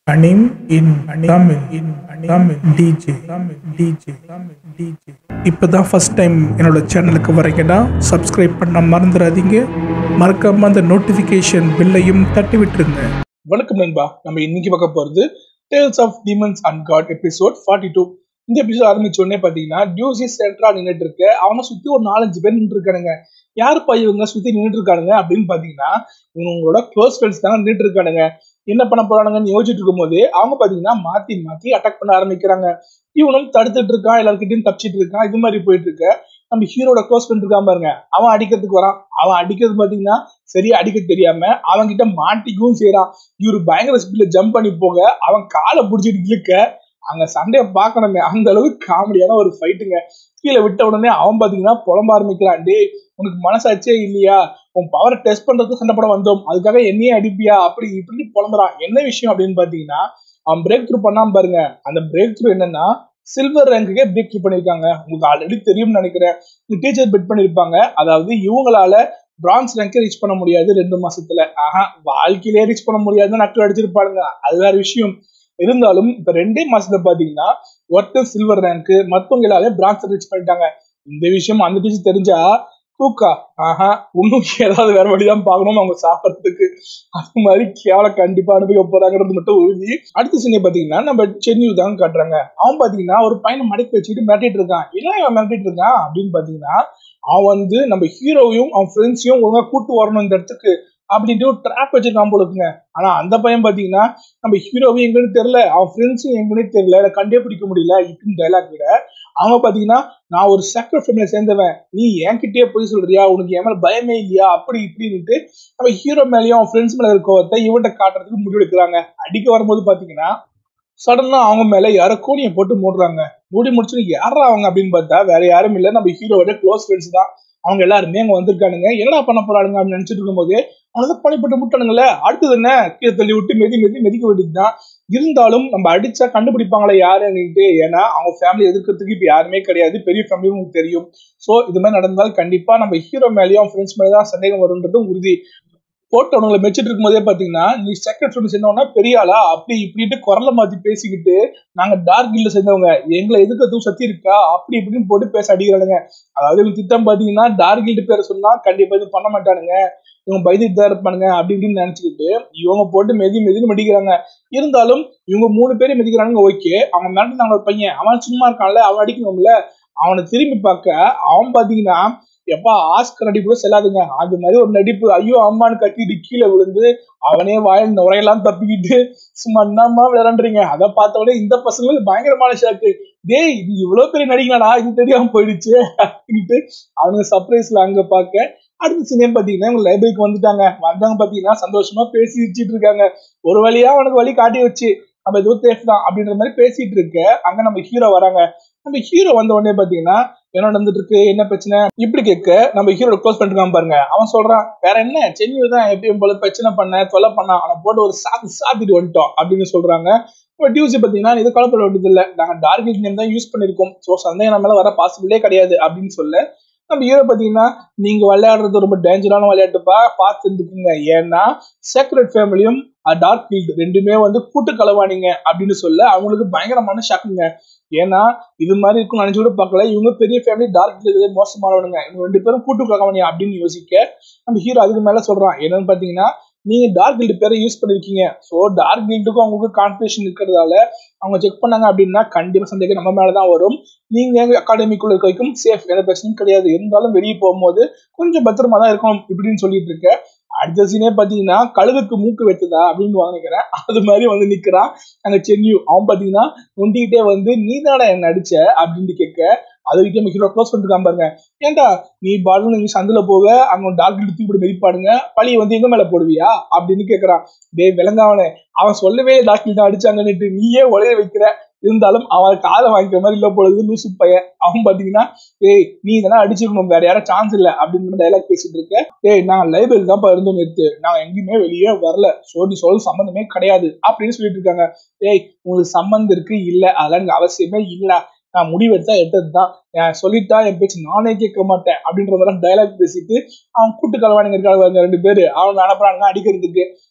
Anim in Tamil in Tamil DJ Tamil DJ Tamil DJ இப்போதான் first time என்னோட சேனலுக்கு வரீங்கன்னா சப்ஸ்கிரைப் பண்ண மறந்துடாதீங்க மறக்காம அந்த நோட்டிஃபிகேஷன் பில்லையும் தட்டி விட்டுருங்க வணக்கம் நண்பா நம்ம இன்னைக்கு பார்க்க போறது tales of demons and god episode forty two இந்த எபிசோட் ஆரம்பிச்ச உடனே பாத்தீங்கன்னா டியூசி சென்ட்ரா நின்றுட்டு இருக்கு அவனை சுத்தி ஒரு நாலஞ்சு பேர் நின்று இருக்கானுங்க யாருப்பா இவங்க சுத்தி நின்றுட்டு இருக்கானுங்க அப்படின்னு பாத்தீங்கன்னா இவங்களோட க்ளோஸ் ஃப்ரெண்ட்ஸ் தான் நின்றுட்டு இருக்கானுங்க என்ன பண்ண போறானுங்கன்னு யோசிச்சுட்டு இருக்கும்போது அவங்க பாத்தீங்கன்னா மாத்தி மாத்தி அட்டாக் பண்ண ஆரம்பிக்கிறாங்க இவனும் தடுத்துட்டு இருக்கான் எல்லாருக்கிட்டையும் தப்பிச்சிட்டு இருக்கான் இது மாதிரி போயிட்டு இருக்க நம்ம ஹீரோட க்ளோஸ் ஃப்ரெண்ட் இருக்கான் பாருங்க அவன் அடிக்கிறதுக்கு வரான் அவன் அடிக்கிறது பாத்தீங்கன்னா சரியா அடிக்க தெரியாம அவன் கிட்ட மாட்டிக்கவும் செய்யறான் இவரு பயங்கர ஸ்பீட்ல ஜம்ப் பண்ணி போக அவன் காலை பிடிச்சிட்டு இழுக்க அங்க சண்டையை பார்க்கணுமே அந்த அளவுக்கு காமெடியான ஒரு ஃபைட்டுங்க கீழே விட்ட உடனே அவன் பாத்தீங்கன்னா புலம்ப ஆரம்பிக்கிறான் டேய் உனக்கு மனசாச்சே இல்லையா உன் பவரை டெஸ்ட் பண்றதுக்கு சண்டை போட வந்தோம் அதுக்காக என்னையே அடிப்பியா அப்படி இப்படி புலம்புறான் என்ன விஷயம் அப்படின்னு பாத்தீங்கன்னா அவன் பிரேக் த்ரூ பண்ணாம பாருங்க அந்த பிரேக் த்ரூ என்னன்னா சில்வர் ரேங்குக்கே பிரேக் த்ரூ பண்ணிருக்காங்க உங்களுக்கு ஆல்ரெடி தெரியும்னு நினைக்கிறேன் டீச்சர் பெட் பண்ணிருப்பாங்க அதாவது இவங்களால பிரான்ஸ் ரேங்கை ரீச் பண்ண முடியாது ரெண்டு மாசத்துல ஆஹா வாழ்க்கையிலே ரீச் பண்ண முடியாதுன்னு நட்டு அடிச்சிருப்பாங்க அது வேற விஷயம் இருந்தாலும் இப்ப ரெண்டே மாசத்துல பாத்தீங்கன்னா ஒருத்தர் சில்வர் ரேங்க் மத்தவங்க எல்லாமே பிரான்ஸ் ரீச் பண்ணிட்டாங்க இந்த விஷயம் அந்த டீச்சர் தெரிஞ்சா தூக்கா ஆஹா இன்னும் ஏதாவது வேற வழிதான் பார்க்கணும் அவங்க சாப்பிட்றதுக்கு அது மாதிரி கேவலம் கண்டிப்பா அனுபவிக்க போறாங்கிறது மட்டும் உறுதி அடுத்த சீனை பாத்தீங்கன்னா நம்ம சென்னியூ தான் காட்டுறாங்க அவன் பாத்தீங்கன்னா ஒரு பையனை மடக்கி வச்சுக்கிட்டு மிரட்டிட்டு இருக்கான் என்ன இவன் மிரட்டிட்டு இருக்கான் அப்படின்னு பாத்தீங்கன்னா அவன் வந்து நம்ம ஹீரோவையும் அவன் ஃப்ரெண்ட்ஸையும் ஒழுங்கா கூட்டு வரணும் இந்த இடத்துக்கு அப்படின்ட்டு ஒரு ட்ராப் வச்சிருக்கான் போல இருக்குங்க ஆனா அந்த பையன் பாத்தீங்கன்னா நம்ம ஹீரோவும் எங்கன்னு தெரியல அவன் ஃப்ரெண்ட்ஸும் எங்கன்னு தெரியல அதை கண்டே பிடிக்க முடியல இப்படின்னு டைலாக் விட அவங்க பாத்தீங்கன்னா நான் ஒரு செக்கர் ஃபேமிலியை சேர்ந்தவன் நீ என்கிட்டயே போய் சொல்றியா உனக்கு என் மேல பயமே இல்லையா அப்படி இப்படின்ட்டு நம்ம ஹீரோ மேலேயும் அவன் ஃப்ரெண்ட்ஸ் மேல இருக்கவத்த இவன்ட்ட காட்டுறதுக்கு முடிவெடுக்கிறாங்க அடிக்க வரும்போது பாத்தீங்கன்னா சடனா அவங்க மேல யாரோ கோணியை போட்டு மூடுறாங்க மூடி முடிச்சுட்டு யாரா அவங்க அப்படின்னு பார்த்தா வேற யாரும் இல்ல நம்ம ஹீரோவோட க்ளோஸ் ஃப்ரெண்ட்ஸ் தான் அவங்க எல்லாருமே அங்க வந்திருக்கானுங்க என்னடா பண்ண போறானுங்க அப்படின்னு நினைச்சிட்டு இருக்கும்போது அவங்க பணிப்பட்டு முட்டானுங்களே அடுத்தது என்ன கீழே தள்ளி விட்டு மெதி மெதி மெதிக்க வேண்டியதுதான் இருந்தாலும் நம்ம அடிச்சா கண்டுபிடிப்பாங்களே யாருன்னுட்டு ஏன்னா அவங்க ஃபேமிலி எதிர்க்கிறதுக்கு இப்ப யாருமே கிடையாது பெரிய ஃபேமிலியும் உங்களுக்கு தெரியும் சோ இது மாதிரி நடந்தால் கண்டிப்பா நம்ம ஹீரோ மேலேயும் ஃப்ரெண்ட்ஸ் மேலே தான் சந்தேகம் வரும்ன்றதும் உறுதி போட்டு அவங்களை மெச்சிட்டு இருக்கும்போதே பாத்தீங்கன்னா நீ செகண்ட் ஃப்ரெண்ட் சேர்ந்தவனா பெரிய ஆளா அப்படி இப்படின்ட்டு குரலை மாத்தி பேசிக்கிட்டு நாங்க டார்க் கில்ல சேர்ந்தவங்க எங்களை எதுக்கு சத்தி இருக்கா அப்படி இப்படின்னு போட்டு பேச அடிக்கிறானுங்க அதாவது இவங்க திட்டம் பாத்தீங்கன்னா டார்க் கில்டு பேரை சொன்னா கண்டிப்பா இது பண்ண மாட்டானுங்க இவங்க பயந்துட்டு தான் இருப்பானுங்க அப்படி இப்படின்னு நினைச்சுக்கிட்டு இவங்க போட்டு மெதி மெதின்னு மெதிக்கிறாங்க இருந்தாலும் இவங்க மூணு பேரும் மெதிக்கிறானுங்க ஓகே அவங்க மிரட்டினாங்க ஒரு பையன் அவன் சும்மா இருக்கான்ல அவன் அடிக்கணும்ல அவனை திரும்பி பார்க்க அவன் பாத்தீங்கன்னா எப்பா ஆஸ்கர் நடிப்பு செல்லாதுங்க அது மாதிரி ஒரு நடிப்பு ஐயோ அம்மான்னு கட்டிட்டு கீழே விழுந்து அவனே வாயில் நுரையெல்லாம் தப்பிக்கிட்டு சும்மா என்னம்மா விளையாடுறீங்க அதை பார்த்தவொடனே இந்த பசங்களுக்கு பயங்கரமான ஷாக்கு டேய் இது இவ்வளவு பெரிய நடிகனாடா இது தெரியாம போயிடுச்சு அப்படின்ட்டு அவனுங்க சர்ப்ரைஸ்ல அங்க பார்க்க அடுத்த சினிமா பாத்தீங்கன்னா இவங்க லைப்ரரிக்கு வந்துட்டாங்க வந்தவங்க பாத்தீங்கன்னா சந்தோஷமா பேசி வச்சுட்டு இருக்காங்க ஒரு வழியா அவனுக்கு வழி காட்டி வச்சு நம்ம எதுவும் சேஃப் தான் அப்படின்ற மாதிரி பேசிட்டு இருக்க அங்க நம்ம ஹீரோ வராங்க நம்ம ஹீரோ வந்த உடனே பாத்தீங்கன்னா என்ன நடந்துட்டு இருக்கு என்ன பிரச்சனை இப்படி கேட்க நம்ம ஹீரோட க்ளோஸ் பண்ணிருக்கான் பாருங்க அவன் சொல்றான் வேற என்ன சென்னை தான் எப்பயும் போல பிரச்சனை பண்ண தொலை பண்ண அவனை போட்டு ஒரு சாத்து சாத்திட்டு வந்துட்டோம் அப்படின்னு சொல்றாங்க இப்போ டியூசி பார்த்தீங்கன்னா இது கலப்பட வேண்டியது இல்லை நாங்கள் டார்க் நேம் தான் யூஸ் பண்ணியிருக்கோம் ஸோ சந்தேகம் நம்ம மேலே வர பாசிபிளே கிடையாது அப்படின்னு சொல்ல நம்ம ஹீரோ பார்த்தீங்கன்னா நீங்க விளையாடுறது ரொம்ப டேஞ்சரான விளையாட்டுப்பா பார்த்து இருந்துக்குங்க ஏன்னா சேக்ரெட் ஃபேமிலியும் டார்க் ஃபீல்டு ரெண்டுமே வந்து கூட்டு கலவானீங்க அப்படின்னு சொல்ல அவங்களுக்கு பயங்கரமான ஷாக்குங்க ஏன்னா இது மாதிரி இருக்கும் நினைச்சு கூட பார்க்கல இவங்க பெரிய ஃபேமிலி டார்க் ஃபீல்டு மோசமானவனுங்க இவங்க ரெண்டு பேரும் கூட்டு கலவானி அப்படின்னு யோசிக்க நம்ம ஹீரோ அதுக்கு மேல சொல்றான் என்னன்னு பாத்தீங்கன்னா நீங்க டார்க் கில்டு பேரை யூஸ் பண்ணிருக்கீங்க ஸோ டார்க் கில்டுக்கும் அவங்களுக்கு கான்ஃபிடேஷன் இருக்கிறதால அவங்க செக் பண்ணாங்க அப்படின்னா கண்டிப்பா சந்தேகம் நம்ம மேலதான் வரும் நீங்க அகாடமிக்குள்ள இருக்க வரைக்கும் சேஃப் எந்த பிரச்சனையும் கிடையாது இருந்தாலும் வெளியே போகும்போது கொஞ்சம் பத்திரமா தான் இருக்கணும் இப்படின்னு சொல்லிட்டு இருக்க அடுத்த சீனே பாத்தீங்கன்னா கழுகுக்கு மூக்கு வெட்டுதா அப்படின்னு வாங்கிக்கிறேன் அது மாதிரி வந்து நிக்கிறான் அங்க சென்னியூ அவன் பாத்தீங்கன்னா நொண்டிக்கிட்டே வந்து நீ தானே என்ன அடிச்ச அப்படின்னு கேட்க அது வரைக்கும் ஹீரோ க்ளோஸ் பண்ணிருக்கான் பாருங்க ஏன்டா நீ பாலு நீ சந்தில போக அங்க டாக்டர் தூக்கி போட்டு மெதிப்பாடுங்க பழி வந்து எங்க மேல போடுவியா அப்படின்னு கேக்குறான் டேய் விளங்காவனே அவன் சொல்லவே டாக்டர் தான் அடிச்சாங்கன்னுட்டு நீயே உழைய வைக்கிற இருந்தாலும் அவன் காலை வாங்கிக்கிற மாதிரி இல்ல பொழுது லூசு பையன் அவன் பாத்தீங்கன்னா ஏய் நீ இதெல்லாம் அடிச்சிருக்கணும் வேற யாரும் சான்ஸ் இல்ல அப்படின்னு டைலாக் பேசிட்டு இருக்க ஏய் நான் லைப்ரரி தான் இருந்தோம் நேத்து நான் எங்கேயுமே வெளியே வரல சோ நீ சொல்ல சம்மந்தமே கிடையாது அப்படின்னு சொல்லிட்டு இருக்காங்க ஏய் உங்களுக்கு சம்மந்தம் இருக்கு இல்ல அதெல்லாம் எனக்கு அவசியமே இல்ல நான் முடிவெடுத்தா எடுத்தது தான் சொல்லிட்டா என் பேச்சு நானே கேட்க மாட்டேன் அப்படின்ற மாதிரி டைலாக் பேசிட்டு அவன் கூட்டு கலவாணிங்க இருக்காங்க ரெண்டு பேரு அவன் அனுப்புறானுங்க அடிக்கிறதுக்கு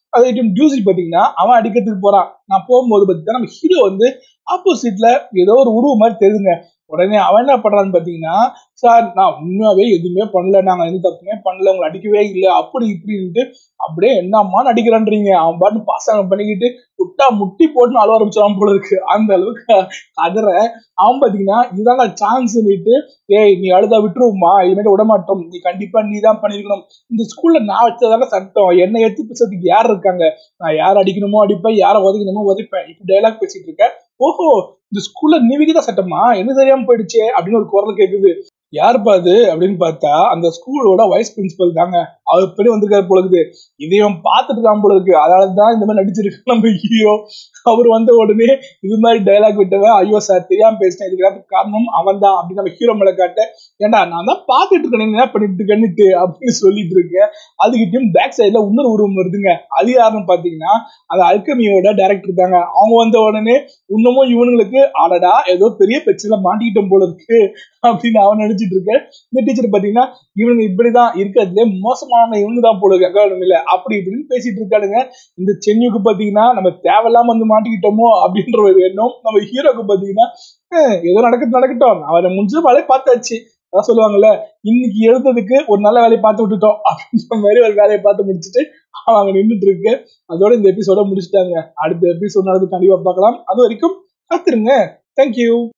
அதே டைம் டியூசி பாத்தீங்கன்னா அவன் அடிக்கிறதுக்கு போறான் நான் போகும்போது பாத்தீங்கன்னா நம்ம ஹீரோ வந்து ஆப்போசிட்ல ஏதோ ஒரு உருவம் மாதிரி தெரியுதுங்க உடனே அவன் என்ன பண்றான்னு பாத்தீங்கன்னா சார் நான் உண்மையாவே எதுவுமே பண்ணல நாங்க எந்த தப்புமே பண்ணல உங்களை அடிக்கவே இல்லை அப்படி இப்படின்ட்டு அப்படியே என்னம்மா நடிக்கிறான்றீங்க அவன் பாட்டு பாசாங்க பண்ணிக்கிட்டு முட்டா முட்டி போட்டு அழுவ ஆரம்பிச்சான் போல இருக்கு அந்த அளவுக்கு கதற அவன் பாத்தீங்கன்னா இதுதாங்க சான்ஸ் சொல்லிட்டு ஏய் நீ அழுதா விட்டுருவோமா இனிமேட்டு விட மாட்டோம் நீ கண்டிப்பா நீ தான் பண்ணிருக்கணும் இந்த ஸ்கூல்ல நான் வச்சதாங்க சட்டம் என்ன எடுத்து பேசுறதுக்கு யார் இருக்காங்க நான் யார் அடிக்கணுமோ அடிப்பேன் யாரை உதைக்கணுமோ உதைப்பேன் இப்படி டைலாக் பேசிட்டு இருக்கேன் ஓஹோ இந்த ஸ்கூல்ல நிவிகிதா சட்டமா என்ன தெரியாம போயிடுச்சே அப்படின்னு ஒரு குரல் கேக்குது யாருப்பா அது அப்படின்னு பார்த்தா அந்த ஸ்கூலோட வைஸ் பிரின்சிபல் தாங்க அவர் படி வந்திருக்காரு போல இருக்குது இதையும் பார்த்துட்டு தான் போல இருக்கு அதனால தான் இந்த மாதிரி நடிச்சிருக்கு நம்ம ஹீரோ அவர் வந்த உடனே இது மாதிரி டைலாக் விட்டவன் ஐயோ சார் தெரியாம பேசினேன் இதுக்கு காரணம் அவன் தான் அப்படின்னு நம்ம ஹீரோ மேல காட்ட ஏன்டா நான் தான் பார்த்துட்டு இருக்கேன் என்ன பண்ணிட்டு இருக்கேன்னுட்டு அப்படின்னு சொல்லிட்டு இருக்கேன் அதுக்கிட்டையும் பேக் சைட்ல இன்னொரு உருவம் வருதுங்க அது யாருன்னு பாத்தீங்கன்னா அந்த அல்கமியோட டைரக்டர் தாங்க அவங்க வந்த உடனே இன்னமும் இவனுங்களுக்கு ஆடடா ஏதோ பெரிய பிரச்சனை மாட்டிக்கிட்டோம் போல இருக்கு அப்படின்னு அவன் நினைச்சிட்டு இருக்கேன் இந்த டீச்சர் பாத்தீங்கன்னா இவனுங்க இப்படிதான் இருக்கிறதுலே மோசமான இவங்க தான் போல இருக்கு அகாடமில அப்படி இப்படின்னு பேசிட்டு இருக்கானுங்க இந்த சென்னிக்கு பாத்தீங்கன்னா நம்ம தேவையில்லாம வந்து மாட்டிக்கிட்டோமோ அப்படின்ற ஒரு எண்ணம் நம்ம ஹீரோக்கு பாத்தீங்கன்னா "அஹ், ஏதோ நடக்கட்டும் நடக்கட்டும் அவரை முடிஞ்ச வேலையை பார்த்தாச்சு அதான் சொல்லுவாங்கல்ல இன்னைக்கு எழுந்ததுக்கு ஒரு நல்ல வேலையை பார்த்து விட்டுட்டோம் அப்படின்ற மாதிரி ஒரு வேலையை பார்த்து முடிச்சுட்டு அவன் அங்க நின்றுட்டு இருக்கு அதோட இந்த எபிசோட முடிச்சுட்டாங்க அடுத்த எபிசோட் நடந்து கண்டிப்பா பார்க்கலாம் அது வரைக்கும் காத்துருங்க தேங்க்யூ